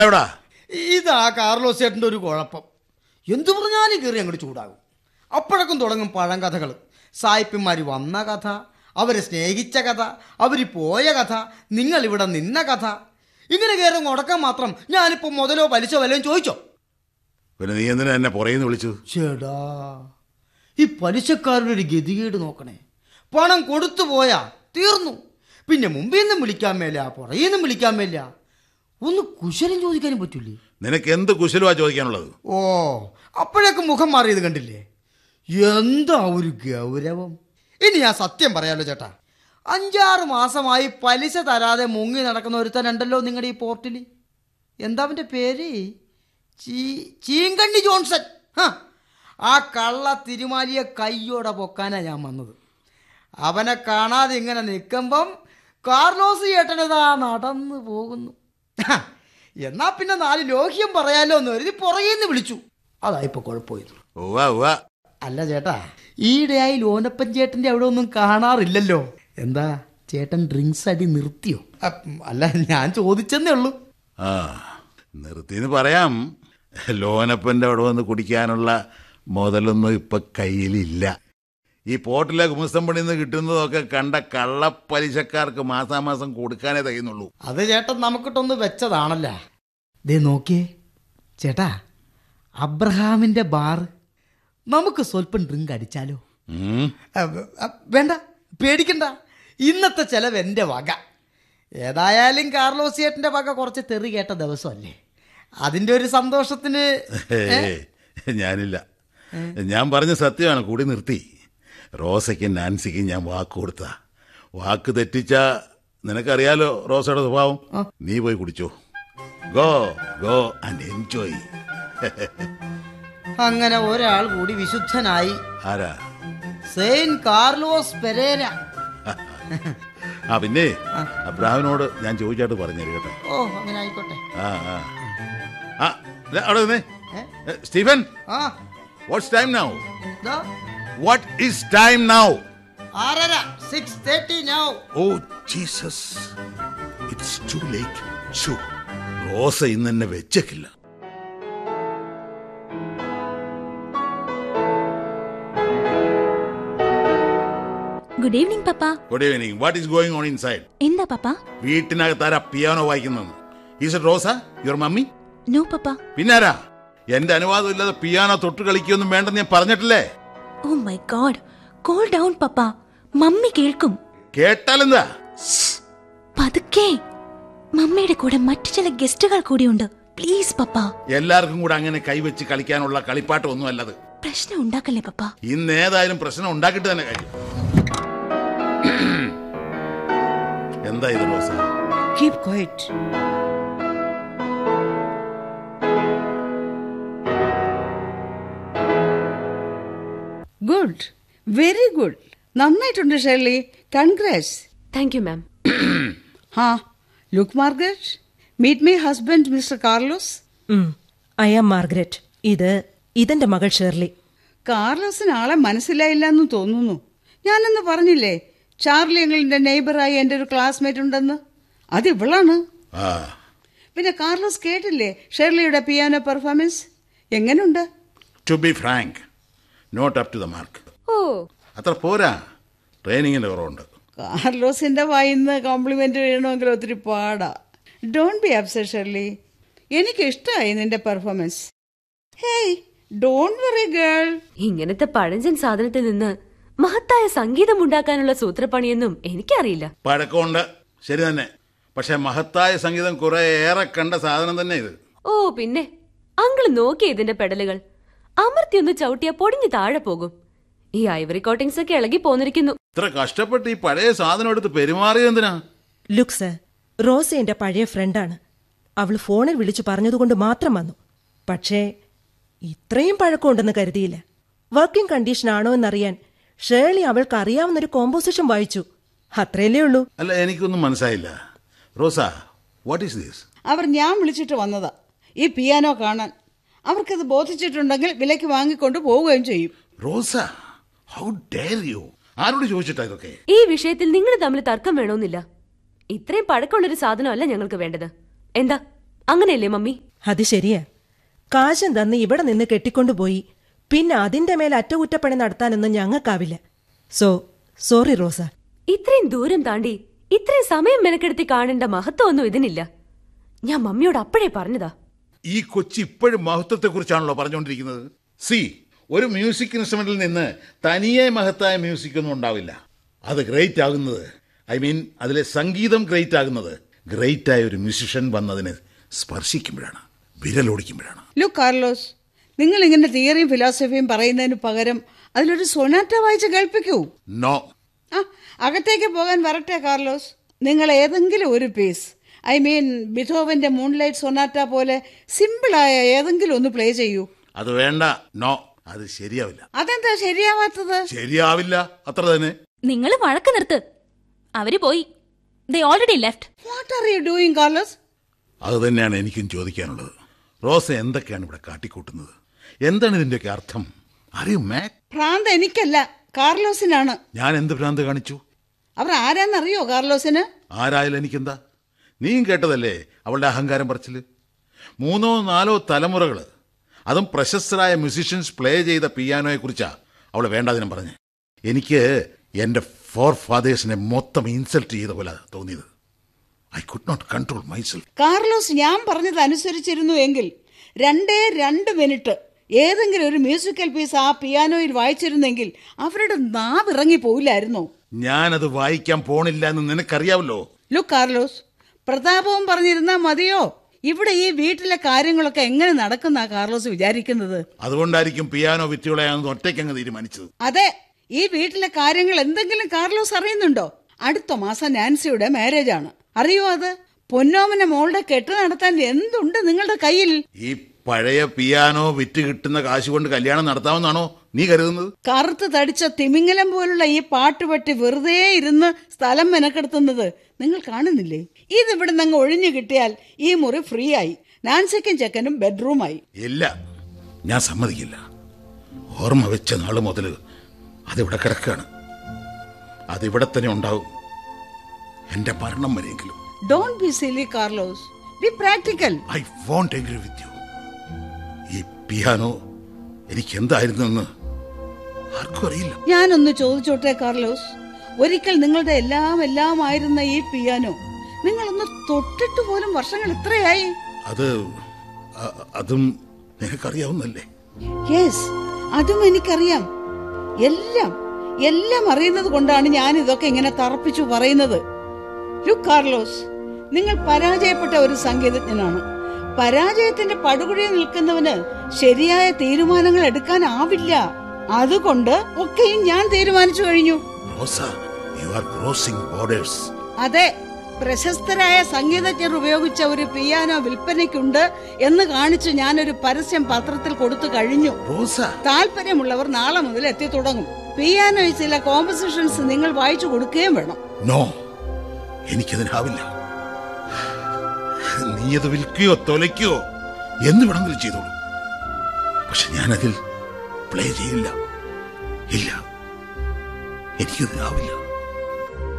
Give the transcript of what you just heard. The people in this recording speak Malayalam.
എവിടാ ഇതാ കാർലോസ് ചേട്ടൻ്റെ ഒരു കുഴപ്പം എന്തു പറഞ്ഞാലും കയറി അങ്ങോട്ട് ചൂടാകും അപ്പോഴൊക്കെ തുടങ്ങും പഴങ്കഥകൾ സായിപ്പന്മാർ വന്ന കഥ അവരെ സ്നേഹിച്ച കഥ അവർ പോയ കഥ നിങ്ങൾ ഇവിടെ നിന്ന കഥ ഇങ്ങനെ കയറി മുടക്കാൻ മാത്രം ഞാനിപ്പോൾ മുതലോ പലിശോ വല്ലതും ചോദിച്ചോ പിന്നെ നീ എന്തിനാ എന്നെ പുറയുന്നു വിളിച്ചു ചേടാ ഈ പലിശക്കാരുടെ ഒരു ഗതികേട് നോക്കണേ പണം കൊടുത്തു പോയാ തീർന്നു പിന്നെ മുമ്പിൽ നിന്നും വിളിക്കാൻ മേല പുറകിൽ നിന്നും വിളിക്കാൻ മേല ഒന്ന് കുശലം ചോദിക്കാനും പറ്റൂലേ നിനക്ക് എന്ത് കുശലുവാ ചോദിക്കാനുള്ളത് ഓ അപ്പോഴേക്ക് മുഖം മാറിയത് കണ്ടില്ലേ എന്താ ഒരു ഗൗരവം ഇനി ഞാൻ സത്യം പറയാലോ ചേട്ടാ അഞ്ചാറ് മാസമായി പലിശ തരാതെ മുങ്ങി നടക്കുന്ന ഒരുത്തനുണ്ടല്ലോ നിങ്ങളുടെ ഈ പോർട്ടിൽ എന്താ അവൻ്റെ പേര് ചീ ചീങ്കണ്ണി ജോൺസൺ ഹ, ആ കള്ള തിരുമാലിയെ കയ്യോടെ പൊക്കാനാ ഞാൻ വന്നത് അവനെ കാണാതെ ഇങ്ങനെ നിൽക്കുമ്പം കാർലോസ് ചേട്ടനതാ നടന്നു പോകുന്നു ഹ, എന്നാ പിന്നെ നാല് ലോഹ്യം പറയാലോ എന്ന് കരുതി പുറകേന്ന് വിളിച്ചു അതായിപ്പോ കുഴപ്പമായത് ഉവ്വ ഉവ്വ അല്ല ചേട്ടാ ഈയിടെയായി ലോനപ്പൻ ചേട്ടന്റെ അവിടെ ഒന്നും കാണാറില്ലല്ലോ എന്താ ചേട്ടൻ ഡ്രിങ്ക്സ് അടി നിർത്തിയോ അപ്പ് അല്ല ഞാൻ ചോദിച്ചെന്നേ ഉള്ളൂ ആ നിർത്തിന്ന് പറയാം ലോനപ്പൻ്റെ അവിടെ വന്ന് കുടിക്കാനുള്ള മുതലൊന്നും ഇപ്പൊ കയ്യിലില്ല ഈ പോർട്ടിലെ കുമസ്തം പണിയിൽ നിന്ന് കിട്ടുന്നതൊക്കെ കണ്ട കള്ളപ്പലിശക്കാർക്ക് മാസാമാസം കൊടുക്കാനേ തയ്യുന്നുള്ളൂ അത് ചേട്ടൻ നമുക്കിട്ടൊന്ന് വെച്ചതാണല്ല ദേ നോക്കിയേ ചേട്ടാ അബ്രഹാമിന്റെ ബാർ നമുക്ക് സ്വല്പം ഡ്രിങ്ക് അടിച്ചാലോ ഉം. അ- അ- വേണ്ട പേടിക്കണ്ട ഇന്നത്തെ ചെലവ് എൻ്റെ വക ഏതായാലും കാർലോസ് ചേട്ടൻ്റെ വക കുറച്ച് തെറി കേട്ട ദിവസമല്ലേ അതിൻ്റെ ഒരു സന്തോഷത്തിന് ഏയ്, ഞാനില്ല ഞാൻ പറഞ്ഞ സത്യമാണ് കൂടി നിർത്തി റോസയ്ക്കും നാൻസിക്കും ഞാൻ വാക്ക് കൊടുത്ത വാക്ക് തെറ്റിച്ച നിനക്കറിയാലോ റോസയുടെ സ്വഭാവം നീ പോയി കുടിച്ചോ ഗോ ഗോ ആൻഡ് എൻജോയ് അങ്ങനെ ഒരാൾ കൂടി വിശുദ്ധനായി ആരാ സെയിൻ കാർലോസ് പെരേര ആ പിന്നെ അബ്രാഹിനോട് ഞാൻ ചോദിച്ചായിട്ട് പറഞ്ഞേര് കേട്ടോ ഓ അങ്ങനെ ആയിക്കോട്ടെ ആ ആ ആ ദേ, അവിടെ നിന്നേ ഏ, സ്റ്റീഫൻ ആ വാട്ട്സ് ടൈം നൗ ദാ, വാട്ട് ഈസ് ടൈം നൗ ആറര six thirty now oh Jesus it's too late ഷോ റോസ ഇന്ന് എന്നെ വെച്ചേക്കില്ല good evening papa good evening what is going on inside എന്താ പപ്പ വീട്ടിനകത്താരാ പിയാനോ വായിക്കുന്നത് is it Rosa your mummy no papa പിന്നാരാ എന്റെ അനുവാദം ഇല്ലാതെ പിയാനോ തൊട്ട് കളിക്കൊന്നും വേണ്ടെന്ന് ഞാൻ പറഞ്ഞിട്ടില്ലേ oh my God cool down papa mummy കേൾക്കും കേട്ടാലെന്താ പതുക്കെ മമ്മിയുടെ കൂടെ മറ്റു ചില ഗസ്റ്റുകൾ കൂടിയുണ്ട് പ്ലീസ് പപ്പ എല്ലാവർക്കും കൂടെ അങ്ങനെ കൈവച്ച് കളിക്കാനുള്ള കളിപ്പാട്ടമൊന്നും അല്ലത് പ്രശ്നം ഉണ്ടാക്കല്ലേ പപ്പ ഇന്ന് ഏതായാലും പ്രശ്നം ഉണ്ടാക്കിയിട്ട് തന്നെ കാര്യം എന്താ ഇത് Rosa Keep quiet. Good very good നന്നായിട്ടുണ്ട് Shirley congrats thank you ma'am ഹാ look Margaret meet my husband mister Carlos I am Margaret ഇത് ഇതെന്റെ മകൾ ഷേർലി കാർലോസിന് ആളെ മനസ്സിലായില്ല എന്ന് തോന്നുന്നു ഞാനെന്ന് പറഞ്ഞില്ലേ ചാർലി എങ്ങളുടെ നെയ്ബറായി എൻ്റെ ഒരു ക്ലാസ്മേറ്റ് ഉണ്ടെന്ന് അത് ഇവളാണ് ആ പിന്നെ കാർലോസ് കേട്ടില്ലേ ഷെർലിയുടെ പിയാനോ പെർഫോമൻസ് എങ്ങനെയുണ്ട് to be frank not up to the mark oh അത്ര പോരാ ട്രെയിനിങ്ങിന്റെ കുറവുണ്ട് കാർലോസിന്റെ വായിന്ന് കോംപ്ലിമെന്റ് വീഴണമെങ്കിൽ ഒത്തിരി പാടാ ഡോണ്ട് ബി അപ്സെറ്റ് ഷെർലി എനിക്ക് ഇഷ്ടമായി നിന്റെ performance hey don't worry girl ഇങ്ങനത്തെ പഴഞ്ചൻ സാധനത്തിൽ നിന്ന് മഹത്തായ സംഗീതം ഉണ്ടാക്കാനുള്ള സൂത്രപ്പണിയൊന്നും എനിക്കറിയില്ല പഴക്കമുണ്ട് ശരി തന്നെ പക്ഷെ മഹത്തായ സംഗീതം കുറെ ഏറെ കണ്ട സാധനം തന്നെ ഇത് ഓ പിന്നെ അങ്കിള് നോക്കി ഇതിന്റെ പെടലുകൾ അമർത്തി ഒന്ന് ചവിട്ടിയാ പൊടിഞ്ഞു താഴെ പോകും ഈ ഐവറി കോട്ടിങ്സ് ഒക്കെ ഇളകി പോന്നിരിക്കുന്നു ഇത്ര കഷ്ടപ്പെട്ട് ഈ പഴയ സാധനം എടുത്ത് പെരുമാറിയത് എന്തിനാ ലുക്സ് റോസ എന്റെ പഴയ ഫ്രണ്ടാണ് അവൾ ഫോണിൽ വിളിച്ചു പറഞ്ഞതുകൊണ്ട് മാത്രം വന്നു പക്ഷേ ഇത്രയും പഴക്കമുണ്ടെന്ന് കരുതിയില്ല വർക്കിംഗ് കണ്ടീഷൻ ആണോ എന്നറിയാൻ ഷേർലി അവൾക്ക് അറിയാവുന്നൊരു കോമ്പോസിഷൻ വായിച്ചു അത്രയല്ലേ ഉള്ളൂ അല്ല എനിക്കൊന്നും മനസ്സിലായില്ല റോസ വാട്ട് ഈസ് ദിസ് അവർ ഞാൻ വിളിച്ചിട്ട് വന്നതാ ഈ പിയാനോ കാണാൻ അവർക്കത് ബോധിച്ചിട്ടുണ്ടെങ്കിൽ വിലയ്ക്ക് വാങ്ങിക്കൊണ്ട് പോവുകയും ചെയ്യും റോസ ഹൗ ഡെയർ യു ആരോട് ചോദിച്ചിട്ടാ ഇതൊക്കെ ഈ വിഷയത്തിൽ നിങ്ങൾ തമ്മിൽ തർക്കം വേണമെന്നില്ല ഇത്രയും പഴക്കമുള്ളൊരു സാധനമല്ല ഞങ്ങൾക്ക് വേണ്ടത് എന്താ അങ്ങനെയല്ലേ മമ്മി അത് ശരിയാ കാശം തന്ന് ഇവിടെ നിന്ന് കെട്ടിക്കൊണ്ടുപോയി പിന്നെ അതിന്റെ മേൽ അറ്റകുറ്റപ്പണി നടത്താനൊന്നും ഞങ്ങൾക്കാവില്ല സോ സോറി റോസ ഇത്രയും ദൂരം താണ്ടി ഇത്രയും സമയം മെനക്കെടുത്തി കാണേണ്ട മഹത്വമൊന്നും ഇതിനില്ല ഞാൻ മമ്മിയോട് അപ്പോഴേ പറഞ്ഞതാ ഈ കൊച്ചി ഇപ്പോഴും മഹത്വത്തെക്കുറിച്ചാണല്ലോ പറഞ്ഞുകൊണ്ടിരിക്കുന്നത് സി ഒരു മ്യൂസിക് ഇൻസ്ട്രുമെന്റിൽ നിന്ന് തനിയെ മഹത്തായ മ്യൂസിക് ഒന്നും ഉണ്ടാവില്ല അത് ഗ്രേറ്റ് ആകുന്നത് ഐ മീൻ അതിലെ സംഗീതം ഗ്രേറ്റ് ആകുന്നത് ഗ്രേറ്റ് ആയ ഒരു മ്യൂസിഷ്യൻ വന്നതിനെ സ്പർശിക്കുമ്പോഴാണ് വിരലോടിക്കുമ്പോഴാണ് ലുക്ക് കാർലോസ് നിങ്ങൾ ഇങ്ങനെ തിയറിയും ഫിലോസഫിയും പറയുന്നതിന് പകരം അതിലൊരു സൊനാറ്റ വായിച്ച് കേൾപ്പിക്കൂ നോ ആ അകത്തേക്ക് പോകാൻ വരട്ടെ കാർലോസ് നിങ്ങൾ ഏതെങ്കിലും ഒരു പീസ് ഐ മീൻ ബിഥോവന്റെ മൂൺലൈറ്റ് സൊനാറ്റ പോലെ സിമ്പിളായ ഏതെങ്കിലും ഒന്ന് പ്ലേ ചെയ്യൂ അത് വേണ്ട നോ അത് ശരിയാവില്ല അതെന്താ ശരിയാവാത്തത് ശരിയാവില്ല അത്ര തന്നെ നിങ്ങൾ വഴക്ക് നിർത്ത് അവര് പോയി they already left what are you doing Carlos അത് തന്നെയാണ് എനിക്കും ചോദിക്കാനുള്ളത് റോസ എന്തൊക്കെയാണ് ഇവിടെ കാട്ടിക്കൂട്ടുന്നത് എന്താണ് ഇതിന്റെയൊക്കെ അർത്ഥം അറിയൂ മാറ്റ് ഭ്രാന്ത് എനിക്കല്ല കാർലോസിനാണ് ഞാൻ എന്ത് ഭ്രാന്ത് കാണിച്ചു അവർ ആരാന്നറിയോ കാർലോസിന് ആരായാലും എനിക്കെന്താ നീയും കേട്ടതല്ലേ അവളുടെ അഹങ്കാരം പറച്ചില് മൂന്നോ നാലോ തലമുറകൾ അതും പ്രശസ്തരായ മ്യൂസീഷ്യൻസ് പ്ലേ ചെയ്ത പിയാനോയെ കുറിച്ചാ അവൾ വേണ്ടാതിനും പറഞ്ഞ് എനിക്ക് എൻ്റെ ഫോർ ഫാദേഴ്സിനെ മൊത്തം ഇൻസൾട്ട് ചെയ്ത പോലെ തോന്നിയത് I could not control myself Carlos ഞാൻ പറഞ്ഞത് അനുസരിച്ചിരുന്നു എങ്കിൽ രണ്ടേ രണ്ട് മിനിറ്റ് ഏതെങ്കിലും ഒരു മ്യൂസിക്കൽ പീസ് ആ പിയാനോയിൽ വായിച്ചിരുന്നെങ്കിൽ അവരുടെ നാവ് ഇറങ്ങി പോയില്ലായിരുന്നോ ഞാനത് വായിക്കാൻ പോണില്ല എന്ന് നിനക്കറിയാവല്ലോ ലുക്ക് കാർലോസ് പ്രതാപവും പറഞ്ഞിരുന്നാ മതിയോ ഇവിടെ ഈ വീട്ടിലെ കാര്യങ്ങളൊക്കെ എങ്ങനെ നടക്കുന്ന കാർലോസ് വിചാരിക്കുന്നത് അതുകൊണ്ടായിരിക്കും പിയാനോ വിറ്റുകളയാണെന്ന് ഒറ്റയ്ക്കങ്ങ് തീരുമാനിച്ചത് അതെ ഈ വീട്ടിലെ കാര്യങ്ങൾ എന്തെങ്കിലും കാർലോസ് അറിയുന്നുണ്ടോ അടുത്ത മാസം നാൻസിയുടെ മാരേജ് ആണ് അറിയോ അത് പൊന്നോമന മോളുടെ കെട്ട് നടത്താൻ എന്തുണ്ട് നിങ്ങളുടെ കയ്യിൽ ഈ പഴയ പിയാനോ വിറ്റ് കിട്ടുന്ന കാശ് കൊണ്ട് കല്യാണം നടത്താമെന്നാണോ നീ കരുതുന്നത് കറുത്ത് തടിച്ച തിമിങ്ങലം പോലുള്ള ഈ പാട്ടുപെട്ടി വെറുതെ ഇരുന്ന് സ്ഥലം മെനക്കെടുത്തുന്നത് നിങ്ങൾ കാണുന്നില്ലേ ഇതിവിടെ നിന്ന് ഒഴിഞ്ഞു കിട്ടിയാൽ ഈ മുറി ഫ്രീ ആയി നാൻസിക്കും ചെക്കനും ബെഡ്റൂമായി ഇല്ല ഞാൻ സമ്മതിക്കില്ല ഓർമ്മ വെച്ച നാള് മുതൽ അതിവിടെ കിടക്കുകയാണ് അതിവിടെ തന്നെ ഉണ്ടാവും എന്റെ മരണം വരെയെങ്കിലും don't be silly Carlos be practical I won't agree with you ഈ പിയാനോ എനിക്ക് എന്തായിരുന്നു എന്ന് ആർക്കും അറിയില്ല ഞാനൊന്ന് ചോദിച്ചോട്ടെ കാർലോസ് ഒരിക്കൽ നിങ്ങളുടെ എല്ലാം എല്ലാം ആയിരുന്ന ഈ പിയാനോ നിങ്ങളൊന്ന് തൊട്ടിട്ട് പോലും വർഷങ്ങൾ ഇത്രയായി അത് അ- അതും നിനക്കറിയാവുന്നല്ലേ യെസ് അതും എനിക്കറിയാം എല്ലാം എല്ലാം അറിയുന്നത് കൊണ്ടാണ് ഞാൻ ഇതൊക്കെ ഇങ്ങനെ തറപ്പിച്ചു പറയുന്നത് ലുക്ക് കാർലോസ് നിങ്ങൾ പരാജയപ്പെട്ട ഒരു സംഗീതജ്ഞനാണ് പരാജയത്തിന്റെ പടുകുഴിയിൽ നിൽക്കുന്നവന് ശരിയായ തീരുമാനങ്ങൾ എടുക്കാനാവില്ല അതുകൊണ്ട് ഒക്കെയും ഞാൻ തീരുമാനിച്ചു കഴിഞ്ഞു Rosa you are crossing borders അതെ പ്രശസ്തരായ സംഗീതജ്ഞർ ഉപയോഗിച്ച ഒരു പിയാനോ വിൽപ്പനയ്ക്കുണ്ട് എന്ന് കാണിച്ച് ഞാനൊരു പരസ്യം പത്രത്തിൽ കൊടുത്തു കഴിഞ്ഞു റോസ താല്പര്യമുള്ളവർ നാളെ മുതൽ എത്തി തുടങ്ങും പിയാനോയിൽ ചില കോമ്പസിഷൻസ് നിങ്ങൾ വായിച്ചു കൊടുക്കുകയും വേണം നോ എനിക്കതിനാവില്ല നീ അത് വിൽക്കുകയോ തൊലയ്ക്കുകയോ എന്ത് വേണമെങ്കിലും ചെയ്തോളൂ പക്ഷെ ഞാനതിൽ പ്ലേ ചെയ്യില്ല ഇല്ല എനിക്കതിനാവില്ല